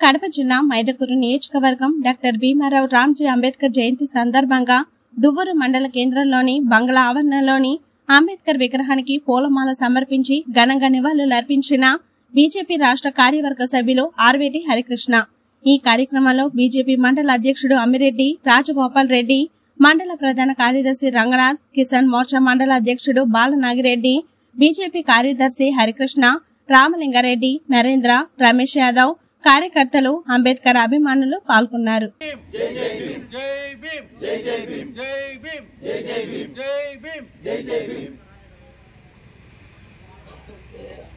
కడప జిల్లా మైదకూరు నియోజకవర్గం డాక్టర్ భీమారావు రామ్జీ అంబేద్కర్ జయంతి సందర్భంగా దువ్వూరు మండల కేంద్రంలోని బంగ్లా ఆవరణలోని అంబేద్కర్ విగ్రహానికి పూలమాల సమర్పించి ఘనంగా నివాళులర్పించిన బీజేపీ రాష్ట్ర కార్యవర్గ సభ్యులు ఆర్వేటి హరికృష్ణ ఈ కార్యక్రమంలో బీజేపీ మండల అధ్యక్షుడు అమ్మిరెడ్డి రాజగోపాల్ రెడ్డి మండల ప్రధాన కార్యదర్శి రంగనాథ్ కిసాన్ మోర్చా మండల అధ్యక్షుడు బాలనాగిరెడ్డి బీజేపీ కార్యదర్శి హరికృష్ణ రామలింగారెడ్డి నరేంద్ర రమేష్ యాదవ్ కార్యకర్తలు అంబేద్కర్ అభిమానులు పాల్గొన్నారు జై భీమ్ జై భీమ్ జై భీమ్ జై భీమ్ జై భీమ్ జై భీమ్